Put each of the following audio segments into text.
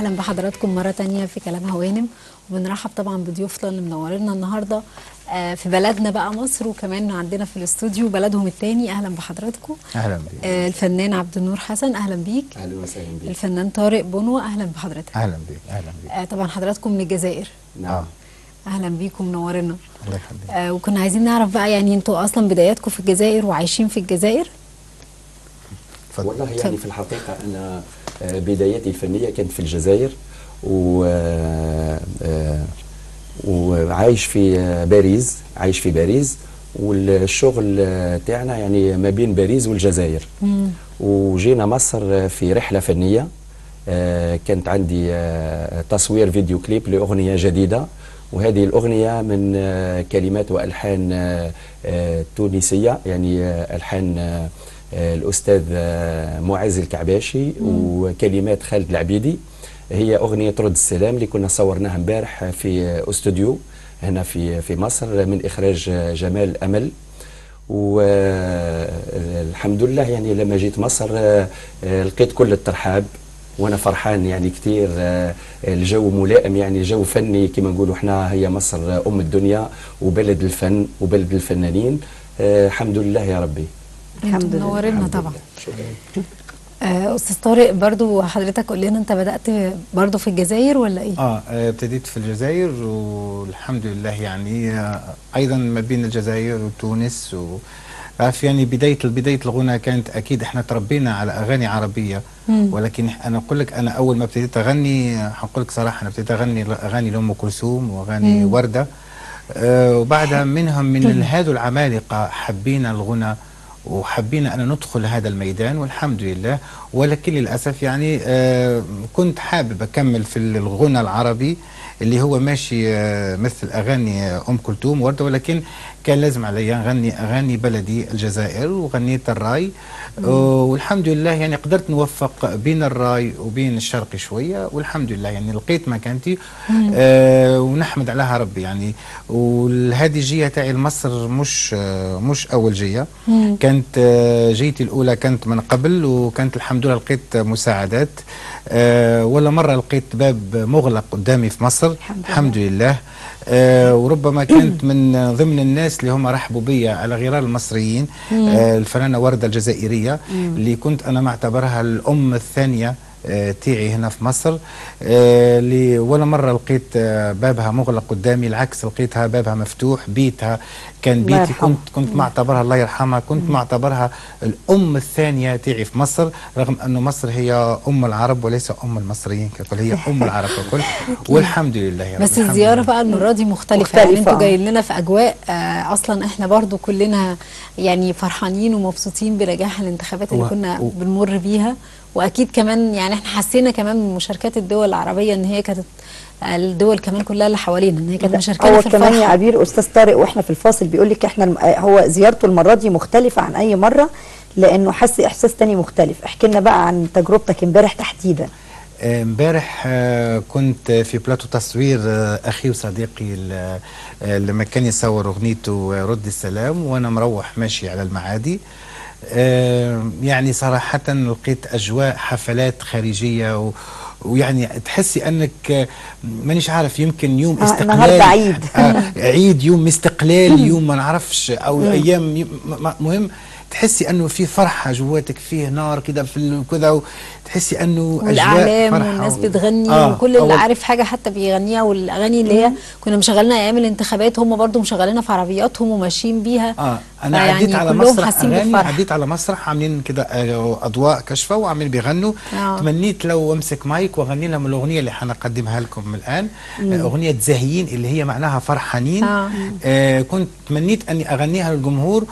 اهلا بحضراتكم مره تانية في كلام هوانم وبنرحب طبعا بضيوفنا اللي منورينا النهارده آه، في بلدنا بقى مصر وكمان عندنا في الاستوديو بلدهم التاني اهلا بحضراتكم اهلا بك آه، الفنان عبد النور حسن اهلا بيك اهلا وسهلا بك الفنان طارق بنوة اهلا بحضرتك اهلا بك اهلا بك آه، طبعا حضراتكم من الجزائر نعم اهلا بيكم منورينا الله يخليك آه، وكنا عايزين نعرف بقى يعني انتوا اصلا بداياتكم في الجزائر وعايشين في الجزائر اتفضل والله يعني اتفضل. في الحقيقة أنا آه، بداياتي الفنية كانت في الجزائر و آه، آه، وعايش في آه، باريس عايش في باريس والشغل آه، تاعنا يعني ما بين باريس والجزائر وجينا مصر آه، في رحلة فنية آه، كانت عندي آه، تصوير فيديو كليب لأغنية جديدة وهذه الأغنية من آه، كلمات وألحان آه، آه، تونسية يعني آه، ألحان آه، آه، الأستاذ آه، معز الكعباشي وكلمات خالد العبيدي هي أغنية رد السلام اللي كنا صورناها امبارح في آه، استوديو هنا في في مصر من إخراج آه، جمال أمل والحمد لله يعني لما جيت مصر آه، آه، لقيت كل الترحاب وانا فرحان يعني كثير الجو ملائم يعني جو فني كما نقولوا احنا هي مصر آه، ام الدنيا وبلد الفن وبلد الفنانين آه، الحمد لله يا ربي الحمد لله. منورينا الحمد طبعا لله. شكرا آه، استاذ طارق برضو حضرتك قول لنا انت بدات برضو في الجزائر ولا ايه اه آه، ابتديت في الجزائر والحمد لله يعني آه، ايضا ما بين الجزائر وتونس و عارف يعني بدايه بدايه الغنى كانت اكيد احنا تربينا على اغاني عربيه مم. ولكن انا اقول لك انا اول ما ابتديت اغني هقول لك صراحه انا ابتديت اغني اغاني لام كلثوم واغاني مم. ورده آه وبعدها منهم من هذو العمالقه حبينا الغنى وحبينا أن ندخل هذا الميدان والحمد لله ولكن للأسف يعني آه كنت حابب أكمل في الغنى العربي اللي هو ماشي آه مثل أغاني آه أم كلثوم وردة ولكن كان لازم علي أغني أغاني بلدي الجزائر وغنيت الراي آه والحمد لله يعني قدرت نوفق بين الراي وبين الشرقي شوية والحمد لله يعني لقيت مكانتي آه ونحمد عليها ربي يعني وهذه الجيه تاعي لمصر مش آه مش أول جيه مم. كانت آه، جيتي الأولى كانت من قبل وكانت الحمد لله لقيت مساعدات آه، ولا مرة لقيت باب مغلق قدامي في مصر الحمد لله. الحمد لله آه، وربما كانت من ضمن الناس اللي هم رحبوا بي على غرار المصريين آه، الفنانة وردة الجزائرية اللي كنت أنا معتبرها الأم الثانية آه، تيعي هنا في مصر آه، اللي ولا مرة لقيت آه، بابها مغلق قدامي العكس لقيتها بابها مفتوح بيتها كان الله بيتي يرحمها. كنت كنت معتبرها الله يرحمها كنت معتبرها الأم الثانية تاعي في مصر رغم أنه مصر هي أم العرب وليس أم المصريين ككل هي أم العرب ككل والحمد لله يا رب بس الحمد الزياره لله. بقى المره دي مختلفه, مختلفة، يعني انتوا آه. جايين لنا في اجواء آه اصلا احنا برضو كلنا يعني فرحانين ومبسوطين بنجاح الانتخابات اللي و- كنا و- بنمر بيها واكيد كمان يعني احنا حسينا كمان من مشاركات الدول العربيه ان هي كانت آه، الدول كمان كلها اللي حوالينا ان هي كانت مشاركانا هو في كمان يا الفرحه عبير استاذ طارق واحنا في الفاصل بيقول لك احنا الم- آه، هو زيارته المره دي مختلفه عن اي مره لانه حس احساس تاني مختلف احكي لنا بقى عن تجربتك امبارح تحديدا آه، امبارح آه، كنت في بلاتو تصوير آه، اخي وصديقي ال- آه، لما كان يصور اغنيته آه، رد السلام وانا مروح ماشي على المعادي آه، يعني صراحة لقيت أجواء حفلات خارجية و ويعني تحسي انك آه، مانيش عارف يمكن يوم آه، استقلال النهاردة عيد. آه عيد يوم استقلال يوم ما نعرفش او ايام ي- م- م- مهم تحسي انه في فرحه جواتك فيه نار كده في ال- كذا تحسي انه أجواء والاعلام فرحة والناس و- بتغني آه، وكل اللي أول- عارف حاجه حتى بيغنيها والاغاني اللي هي كنا مشغلينها ايام الانتخابات هم برضو مشغلينها في عربياتهم وماشيين بيها اه انا فيعني عديت على كلهم مسرح حاسين اغاني بالفرح. عديت على مسرح عاملين كده آه، اضواء كشفه وعاملين بيغنوا آه. تمنيت لو امسك مايك واغني لهم الاغنيه اللي حنقدمها لكم الان آه، اغنيه زاهيين اللي هي معناها فرحانين آه. آه كنت تمنيت اني اغنيها للجمهور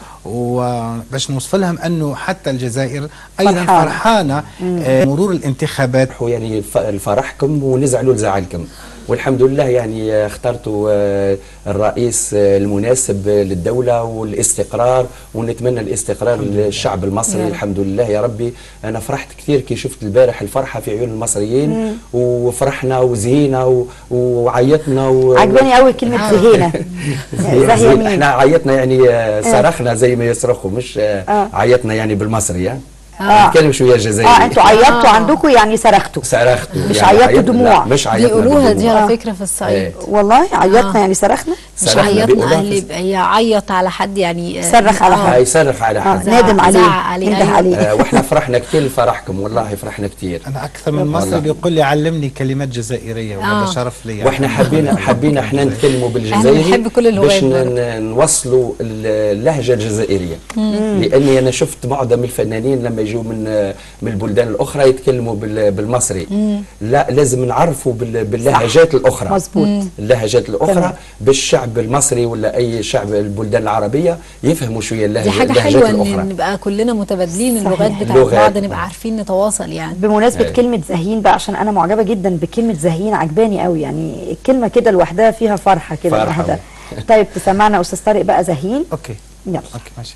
وباش نوصف لهم انه حتى الجزائر ايضا فرحانة. فرحانه آه مرور الانتخابات فرحوا يعني ف- لفرحكم ونزعلوا لزعلكم والحمد لله يعني آه، اخترتوا آه، الرئيس آه، المناسب للدولة والاستقرار ونتمنى الاستقرار للشعب المصري يا رب. الحمد لله يا ربي أنا فرحت كثير كي شفت البارح الفرحة في عيون المصريين وفرحنا وزهينا و- وعيطنا و... عجباني قوي كلمه زهينه زهيه مين احنا عيطنا يعني آه، صرخنا زي ما يصرخوا مش آه، آه. عيطنا يعني بالمصري يعني آه. نتكلم شويه جزائري اه انتوا عيطتوا آه. عندكم يعني صرختوا صرختوا مش يعني عيطتوا عيطنا- دموع. لا مش عيطنا بيقولوها دي بدموع. على فكره في الصعيد إيه. والله عيطنا آه. يعني صرخنا مش صرخنا عيطنا بيقولوها اهلي في- هي عيط على حد يعني آه، صرخ على آه. حد. هيصرخ على اه حد زعق- نادم عليه زعق عليه، نده أيوة. عليه آه، واحنا فرحنا كتير لفرحكم والله فرحنا كتير انا اكثر من والله. مصري بيقول لي علمني كلمات جزائريه وهذا آه. شرف لي واحنا حبينا حبينا احنا نتكلموا بالجزائري بنحب كل اللغات باش ن- برضه. ن- نوصلوا اللهجه الجزائريه لاني انا شفت معظم الفنانين لما يجوا من من البلدان الاخرى يتكلموا بال- بالمصري لا لازم نعرفوا بال- باللهجات الاخرى مظبوط. اللهجات الاخرى تمام. بالشعب المصري ولا اي شعب البلدان العربيه يفهموا شويه اللهجه دي حاجه اللهجات حلوه الاخرى ان نبقى كلنا متبادلين اللغات صحيح. بتاعت لغات. بعض نبقى عارفين نتواصل يعني بمناسبة أيوة. كلمة زهين بقى عشان أنا معجبة جدا بكلمة زهين عجباني قوي يعني الكلمة كده لوحدها فيها فرحة كده فرحة. لوحدها طيب تسمعنا أستاذ طارق بقى زهين اوكي يلا اوكي ماشي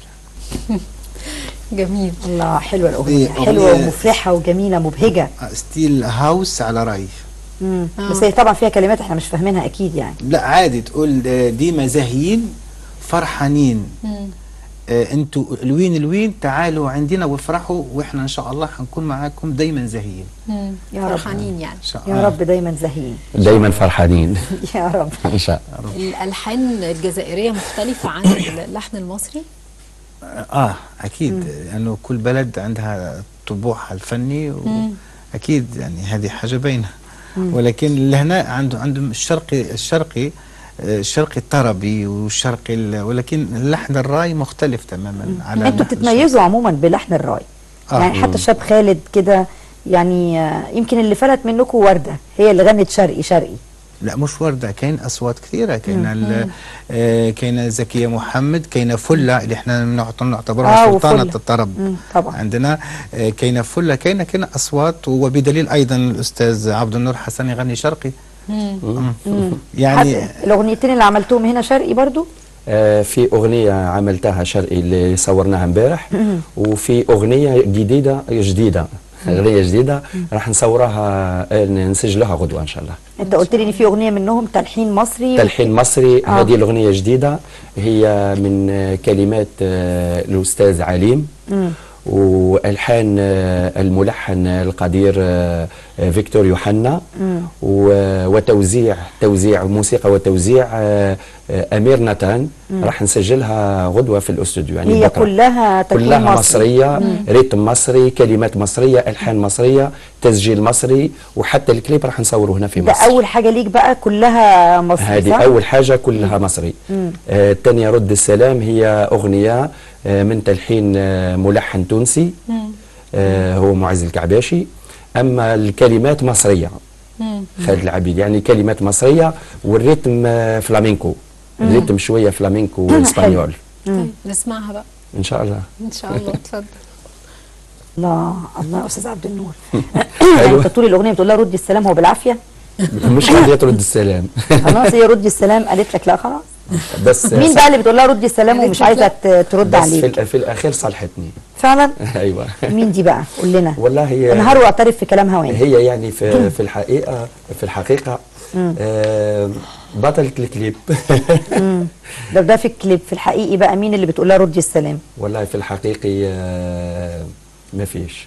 جميل الله حلوة الأغنية دي حلوة أغنية- ومفرحة وجميلة مبهجة ستيل هاوس على راي مم. آه. بس هي طبعا فيها كلمات احنا مش فاهمينها أكيد يعني لا عادي تقول آه، ديما زاهيين فرحانين آه، انتوا الوين الوين تعالوا عندنا وافرحوا واحنا ان شاء الله حنكون معاكم دايما زاهيين مم. يا رب. فرحانين يعني ان شاء يا الله رب دايما زهين دايما فرحانين يا رب ان شاء الله الالحان الجزائريه مختلفه عن اللحن المصري اه اكيد لانه كل بلد عندها طبوعها الفني واكيد يعني هذه حاجه باينه ولكن لهنا عنده عندهم الشرقي الشرقي آه، الشرقي الطربي والشرقي ال- ولكن اللحن الراي مختلف تماما على انتوا اللحن بتتميزوا عموما بلحن الراي آه. يعني حتى شاب خالد كده يعني آه، يمكن اللي فلت منكم وردة هي اللي غنت شرقي شرقي لا مش وردة كاين أصوات كثيرة كاين ال- آه، كاين زكية محمد كاين فلة اللي احنا نعت- نعتبرها آه، سلطانة وفلة. الطرب مم، طبعا. عندنا آه، كاين فلة كاين كاين أصوات وبدليل أيضا الأستاذ عبد النور حسن يغني شرقي مم. يعني حتى الاغنيتين اللي عملتوهم هنا شرقي برضو آه، في أغنية عملتها شرقي اللي صورناها امبارح وفي أغنية جديدة جديدة أغنية جديدة راح نصورها آه، نسجلها غدوة إن شاء الله انت قلت لي ان في اغنيه منهم تلحين مصري تلحين مصري آه. هذه الأغنية جديدة هي من آه، كلمات آه، الأستاذ عليم والحان آه، الملحن القدير آه، آه، فيكتور يوحنا و- وتوزيع توزيع موسيقى وتوزيع آه، آه، امير نتان راح نسجلها غدوه في الاستوديو يعني هي بكرة. كلها تلحين كلها مصري. مصريه ريتم مصري كلمات مصريه الحان مصريه تسجيل مصري وحتى الكليب راح نصوره هنا في ده مصر اول حاجه ليك بقى كلها مصري هذه صح؟ أول حاجة كلها مصري آه، الثانية رد السلام هي أغنية آه، من تلحين آه، ملحن تونسي آه، هو معز الكعباشي أما الكلمات مصرية خالد العبيد يعني كلمات مصرية والريتم آه، فلامينكو الريتم شوية فلامينكو اسبانيول طيب نسمعها بقى إن شاء الله ان شاء الله اتفضل الله الله يا استاذ عبد النور حلو. انت طول الاغنيه بتقول لها ردي السلام هو بالعافيه مش راضية ترد السلام خلاص هي ردي السلام قالت لك لا خلاص بس مين بقى اللي بتقول لها ردي السلام قالت ومش لك عايزه لا. ت- ترد بس في, عليك الأ- في الأخير صالحتني فعلا أيوة مين دي بقى قول لنا والله هي انهار واعترف في كلام هواني هي يعني في في الحقيقه في الحقيقه آه بطلة الكليب ده ده في الكليب في الحقيقي بقى مين اللي بتقول لها ردي السلام والله في الحقيقي آه ما فيش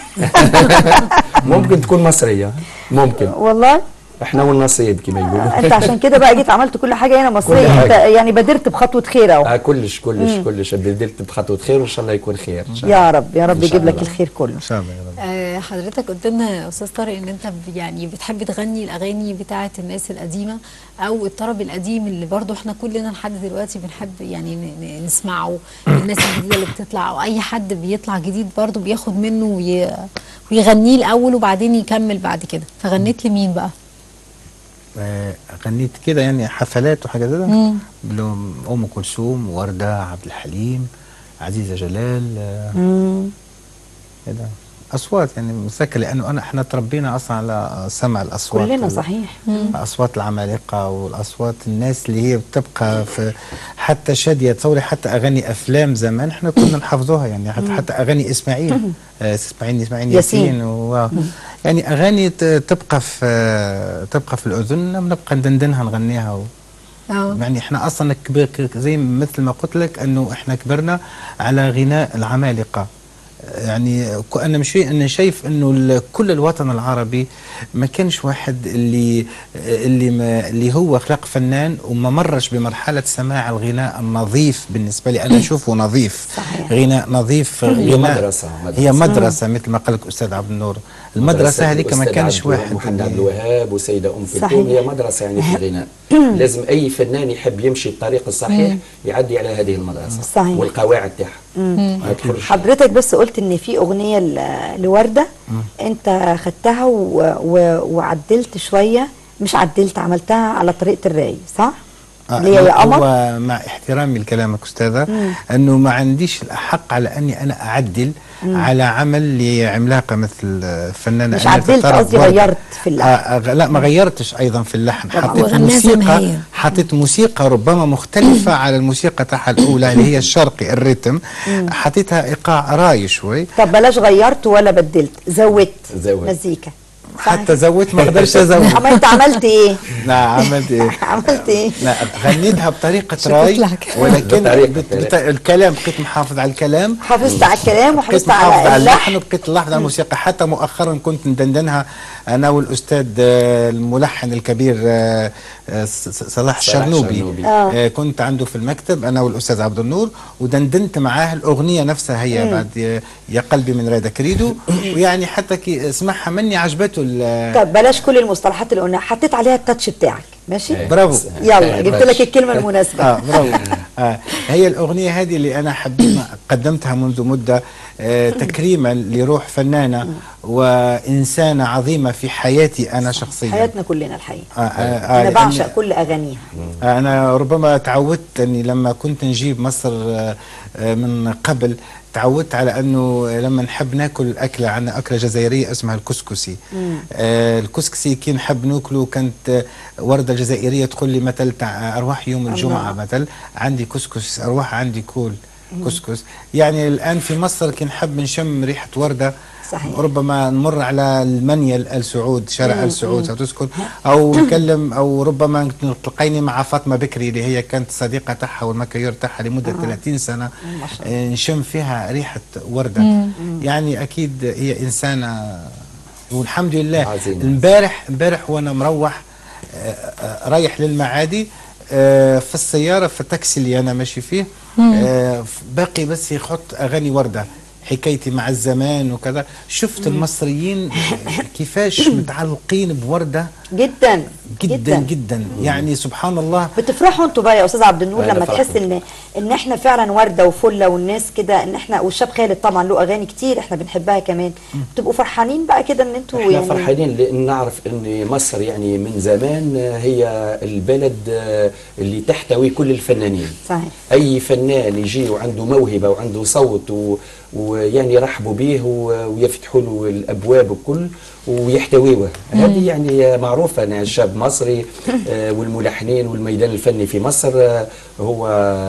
ممكن تكون مصرية ممكن والله احنا والنصيب كما يقولوا انت عشان كده بقى جيت عملت كل حاجه هنا مصريه كل انت حاجة. يعني بادرت بخطوه خير اهو آه كلش كلش كلش بدلت بخطوة خير وان شاء الله يكون خير إن شاء الله. يا رب يا رب إن شاء يجيب لك الله. الخير كله إن شاء الله يا رب آه، حضرتك قلت لنا يا استاذ طارق ان انت ب- يعني بتحب تغني الاغاني بتاعه الناس القديمه او الطرب القديم اللي برضو احنا كلنا لحد دلوقتي بنحب يعني ن- ن- نسمعه الناس الجديده اللي بتطلع او اي حد بيطلع جديد برضو بياخد منه وي... ويغنيه الاول وبعدين يكمل بعد كده فغنيت لمين بقى؟ آه، غنيت كده يعني حفلات وحاجات كده مم. بلهم ام كلثوم ورده عبد الحليم عزيزه جلال آه، مم. كده اصوات يعني مسكه لانه انا احنا تربينا اصلا على سمع الاصوات كلنا وال- صحيح اصوات العمالقه والاصوات الناس اللي هي بتبقى في حتى شاديه تصوري حتى اغاني افلام زمان احنا كنا نحفظوها يعني حتى, حتى اغاني اسماعيل آه، اسماعيل اسماعيل ياسين. ياسين و يعني اغاني ت- تبقى في آه، تبقى في الاذن بنبقى ندندنها نغنيها و اه يعني احنا اصلا كبر ك- زي مثل ما قلت لك انه احنا كبرنا على غناء العمالقه يعني ك- انا مش انا شايف انه ال- كل الوطن العربي ما كانش واحد اللي اللي ما اللي هو خلق فنان وما مرش بمرحله سماع الغناء النظيف بالنسبه لي انا اشوفه نظيف صحيح. غناء نظيف هي غناء مدرسة- مدرسة. هي مدرسه مثل ما قال لك استاذ عبد النور المدرسه هذيك ما الأستاذ كانش عبد- واحد محمد عبد اللي- الوهاب وسيدة أم صحيح. كلثوم هي مدرسة يعني في الغناء لازم أي فنان يحب يمشي الطريق الصحيح يعدي على هذه المدرسة صحيح. والقواعد تاعها ما يدخلش حضرتك بس قلت ان في اغنيه ل- لورده انت خدتها و... و... وعدلت شويه مش عدلت عملتها على طريقه الراي صح؟ آه، اللي هي يا قمر هو مع احترامي لكلامك استاذه انه ما عنديش الحق على اني انا اعدل على عمل لعملاقه مثل الفنانه مش أميرة عدلت الطرب قصدي وردة. غيرت في اللحن. آه آه لا ما غيرتش ايضا في اللحن حطيت وغناها زي ما هي. موسيقى حطيت موسيقى ربما مختلفه على الموسيقى تاعها الاولى اللي هي الشرقي الريتم حطيتها ايقاع راي شوي طب بلاش غيرت ولا بدلت زودت زود. مزيكا صح؟ حتى زودت ما اقدرش ازود اما انت عملت ايه؟ لا عملت ايه عملت ايه؟ لا غنيتها بطريقه شفت راي لك. ولكن بطريقة بت- راي. بت- الكلام بقيت محافظ على الكلام حافظت على الكلام بقيت وحافظت محافظ على على اللحن اللحن وبقيت نلاحظ على الموسيقى حتى مؤخرا كنت ندندنها انا والاستاذ آه، الملحن الكبير آه، آه، س- س- صلاح الشرنوبي الشرنوبي. آه. آه، كنت عنده في المكتب انا والاستاذ عبد النور ودندنت معاه الاغنيه نفسها هي بعد يا- يا قلبي من ريدا كريدو ويعني حتى كي اسمعها مني عجبته ال- طب بلاش كل المصطلحات اللي قلناها حطيت عليها التاتش بتاعك ماشي؟ إيه. برافو. يلا جبت لك الكلمه المناسبه اه برافو آه هي الاغنيه هذه اللي انا حبيت قدمتها منذ مده آه تكريما لروح فنانه وانسانه عظيمه في حياتي انا شخصيا حياتنا كلنا الحقيقه آه آه انا آه بعشق لأن- كل اغانيها أنا ربما تعودت أني لما كنت نجيب مصر آه، آه، من قبل تعودت على أنه لما نحب ناكل أكلة عندنا أكلة جزائرية اسمها الكسكسي آه الكسكسي كي نحب ناكله كانت آه، وردة جزائرية تقول لي مثل تاع أرواح يوم الجمعة الله. مثل عندي كسكس أرواح عندي كول كسكس يعني الآن في مصر كي نحب نشم ريحة وردة صحيح. ربما نمر على المنيل ال سعود شارع ال سعود ستسكن او نكلم او ربما تلقيني مع فاطمه بكري اللي هي كانت صديقه تاعها والمكيور تاعها لمده 30 سنه آه، نشم فيها ريحه ورده يعني اكيد هي انسانه والحمد لله عظيمة. امبارح امبارح وانا مروح آه، آه، رايح للمعادي آه، في السياره في التاكسي اللي انا ماشي فيه آه، باقي بس يحط اغاني ورده حكايتي مع الزمان وكذا شفت المصريين كيفاش متعلقين بورده جدا جدا جدا, جدا. يعني سبحان الله بتفرحوا انتوا بقى يا استاذ عبد النور أنا لما فرحان. تحس ان ان احنا فعلا ورده وفله والناس كده ان احنا والشاب خالد طبعا له اغاني كتير احنا بنحبها كمان بتبقوا فرحانين بقى كده ان انتوا احنا يعني فرحانين لان نعرف ان مصر يعني من زمان هي البلد اللي تحتوي كل الفنانين صحيح اي فنان يجي وعنده موهبه وعنده صوت و... ويعني يرحبوا به و... ويفتحوا له الابواب الكل ويحتويوه هذه يعني معروفه ان الشاب مصري آه، والملحنين والميدان الفني في مصر آه، هو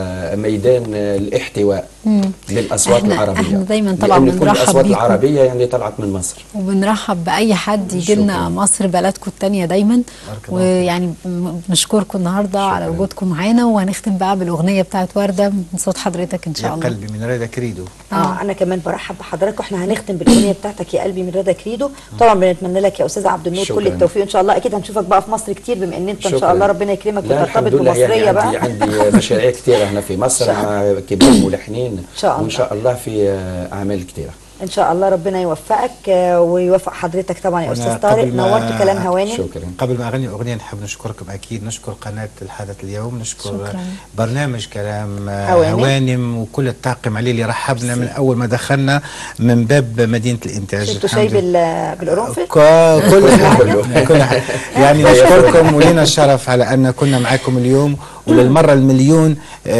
ميدان آه، الاحتواء للاصوات إحنا- العربيه إحنا دايماً طبعاً لأن كل بنرحب الاصوات بيكم. العربيه يعني طلعت من مصر وبنرحب باي حد يجي لنا شكراً. مصر بلدكم التانية دايما ويعني م- بنشكركم النهارده على شكراً. وجودكم معانا وهنختم بقى بالاغنيه بتاعت ورده من صوت حضرتك ان يا شاء الله قلبي من ريدا كريدو اه انا كمان برحب بحضرتك واحنا هنختم بالاغنيه بتاعتك يا قلبي من رضا كريدو طبعا بنتمنى لك يا استاذ عبد النور كل شكراً. التوفيق ان شاء الله اكيد هنشوفك بقى في مصر كتير بما ان انت ان شاء شكراً. الله ربنا يكرمك لا وترتبط الحمد لله بمصريه يعني بقى عندي عندي مشاريع كثيره هنا في مصر شاء مع كبار الملحنين إن شاء الله. وان شاء الله في آه، اعمال كثيره ان شاء الله ربنا يوفقك آه، ويوفق حضرتك طبعا يا وأنا استاذ طارق قبل ما- نورت كلام هوانم شكرا قبل ما اغني اغنيه نحب نشكركم اكيد نشكر قناه الحدث اليوم نشكر شكراً. برنامج كلام آه، هوانم. هوانم وكل الطاقم عليه اللي رحبنا من اول ما دخلنا من باب مدينه الانتاج شربتوا شاي الحمد لله. بال- بالقرنفل ك- كل حاجه كله. كل حاجه يعني نشكركم ولنا الشرف على ان كنا معكم اليوم وللمره المليون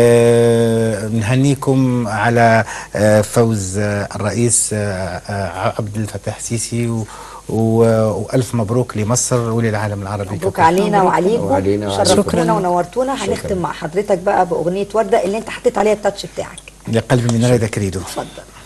آه نهنيكم على آه فوز آه الرئيس آه آه عبد الفتاح السيسي و و- والف مبروك لمصر وللعالم العربي مبروك ككل. علينا وعليكم وعلينا وعليكم. شرفتونا شكراً. ونورتونا شكراً. هنختم مع حضرتك بقى باغنيه ورده اللي انت حطيت عليها التاتش بتاعك يا قلبي من ريدا كريدو اتفضل